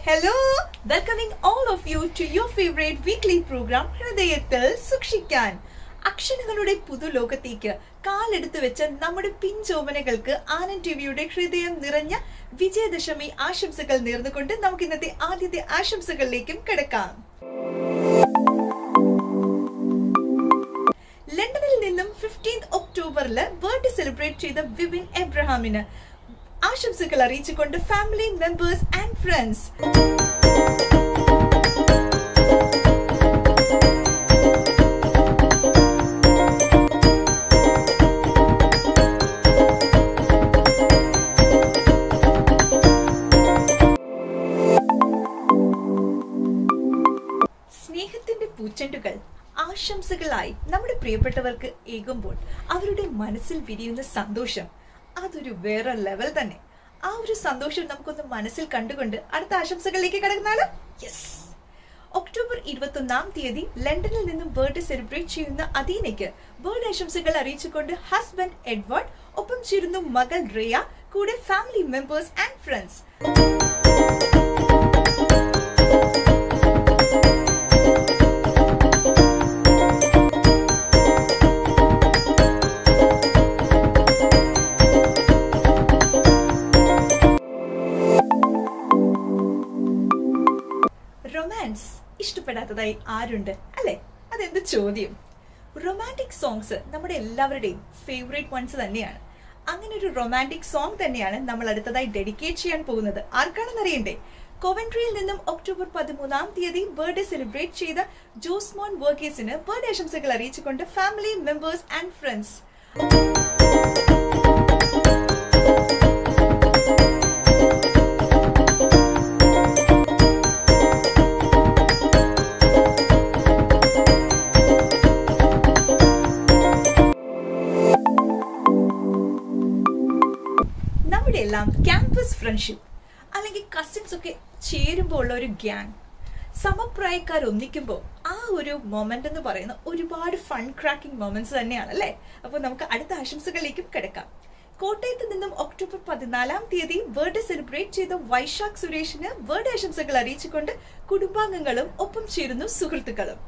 Hello, welcoming all of you to your favorite weekly program ഹൃദയത്തിൽ സൂക്ഷിക്കാൻ അക്ഷരങ്ങളുടെ പുതുലോകത്തേക്ക് കാലെടുത്തു വെച്ച നമ്മുടെ പിഞ്ചോമനകൾക്ക് ആനന്ദ് ടിവിയുടെ ഹൃദയം നിറഞ്ഞ വിജയദശമി ആശംസകൾ നേർന്നുകൊണ്ട് നമുക്ക് ഇന്നത്തെ ആദ്യത്തെ ആശംസകളിലേക്കും കിടക്കാം ലണ്ടനിൽ നിന്നും ഫിഫ്റ്റീൻത് ഒക്ടോബറിൽ ബർത്ത്ഡേ സെലിബ്രേറ്റ് ചെയ്ത വിപിൻ എബ്രഹാമിന് ആശംസകൾ അറിയിച്ചുകൊണ്ട് ഫാമിലി മെമ്പേഴ്സ് ആൻഡ് ഫ്രണ്ട്സ് സ്നേഹത്തിന്റെ പൂച്ചെണ്ടുകൾ ആശംസകളായി നമ്മുടെ പ്രിയപ്പെട്ടവർക്ക് ഏകുമ്പോൾ അവരുടെ മനസ്സിൽ വിരിയുന്ന സന്തോഷം അതൊരു വേറെ ലെവൽ തന്നെ ആ ഒരു സന്തോഷം നമുക്കൊന്ന് മനസ്സിൽ കണ്ടുകൊണ്ട് അടുത്ത ആശംസകളിലേക്ക് കടന്നാലോ യെസ് ഒക്ടോബർ ഇരുപത്തൊന്നാം തീയതി ലണ്ടനിൽ നിന്നും ബർത്ത്ഡേ സെലിബ്രേറ്റ് ചെയ്യുന്ന അദീനയ്ക്ക് ബർത്ത്ഡേ ആശംസകൾ അറിയിച്ചുകൊണ്ട് ഹസ്ബൻഡ് എഡ്വേർഡ് ഒപ്പം ചേരുന്നു മകൾ റിയ കൂടെ family members and friends romance ഇഷ്ടപ്പെടാത്തതായി ആരുണ്ട് അല്ലെ അതെന്ത് ചോദ്യം റൊമാൻറ്റിക് സോങ്സ് നമ്മുടെ എല്ലാവരുടെയും ഫേവറേറ്റ് വൺസ് തന്നെയാണ് അങ്ങനെ ഒരു റൊമാൻറ്റിക് സോങ് തന്നെയാണ് നമ്മൾ അടുത്തതായി ഡെഡിക്കേറ്റ് ചെയ്യാൻ പോകുന്നത് ആർക്കാണെന്ന് അറിയണ്ടേ കോവൻട്രിയിൽ നിന്നും ഒക്ടോബർ പതിമൂന്നാം തീയതി ബർത്ത്ഡേ സെലിബ്രേറ്റ് ചെയ്ത ജോസ്മോൻ വർഗീസിന് ബർത്ത്ഡേ ആശംസകൾ അറിയിച്ചുകൊണ്ട് ഫാമിലി മെമ്പേഴ്സ് ആൻഡ് ഫ്രണ്ട്സ് നമ്മുടെ എല്ലാം ക്യാമ്പസ് ഫ്രണ്ട്ഷിപ്പ് അല്ലെങ്കിൽ കസിൻസ് ഒക്കെ ചേരുമ്പോൾ ഉള്ള ഒരു ഗ്യാങ് സമപ്രായക്കാർ ഒന്നിക്കുമ്പോൾ ആ ഒരു മൊമെന്റ് എന്ന് പറയുന്ന ഒരുപാട് ഫൺ ക്രാക്കിംഗ് മൊമെന്റ്സ് തന്നെയാണ് അല്ലേ അപ്പോൾ നമുക്ക് അടുത്ത ആശംസകളിലേക്കും കിടക്കാം കോട്ടയത്ത് നിന്നും ഒക്ടോബർ പതിനാലാം തീയതി ബർത്ത്ഡേ സെലിബ്രേറ്റ് ചെയ്ത വൈശാഖ് സുരേഷിന് ബർത്ത്ഡേ ആശംസകൾ അറിയിച്ചുകൊണ്ട് കുടുംബാംഗങ്ങളും ഒപ്പം ചേരുന്നു സുഹൃത്തുക്കളും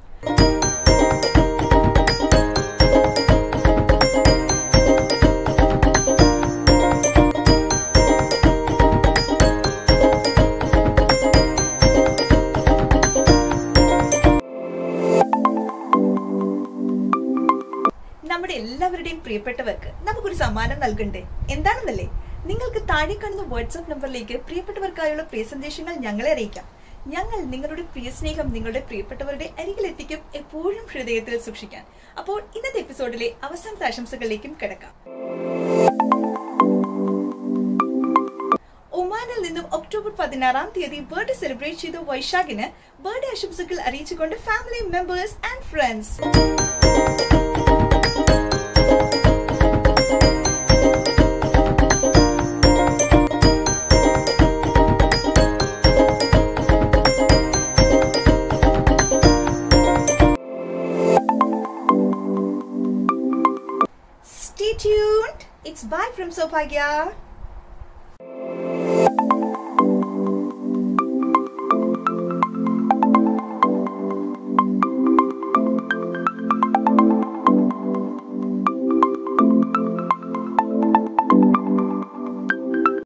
നമ്മുടെ എല്ലാവരുടെയും പ്രിയപ്പെട്ടവർക്ക് നമുക്കൊരു സമ്മാനം നൽകണ്ടേ എന്താണെന്നല്ലേ നിങ്ങൾക്ക് താഴെ കാണുന്ന വാട്സ്ആപ്പ് നമ്പറിലേക്ക് പ്രിയപ്പെട്ടവർക്കായുള്ള പ്രിയ സന്ദേശങ്ങൾ ഞങ്ങളെ അറിയിക്കാം ഞങ്ങൾ നിങ്ങളുടെ പ്രിയ സ്നേഹം നിങ്ങളുടെ പ്രിയപ്പെട്ടവരുടെ അരികിലെത്തിക്കും എപ്പോഴും ഹൃദയത്തിൽ സൂക്ഷിക്കാൻ അപ്പോൾ ഇന്നത്തെ എപ്പിസോഡിലെ അവസാനത്തെ ആശംസകളിലേക്കും കിടക്കാം ഒമാനിൽ നിന്നും ഒക്ടോബർ പതിനാറാം തീയതി ബർത്ത്ഡേ സെലിബ്രേറ്റ് ചെയ്ത വൈശാഖിന് ബർത്ത്ഡേ ആശംസകൾ അറിയിച്ചുകൊണ്ട് family members and friends Stay tuned. It's bye from Sophagya.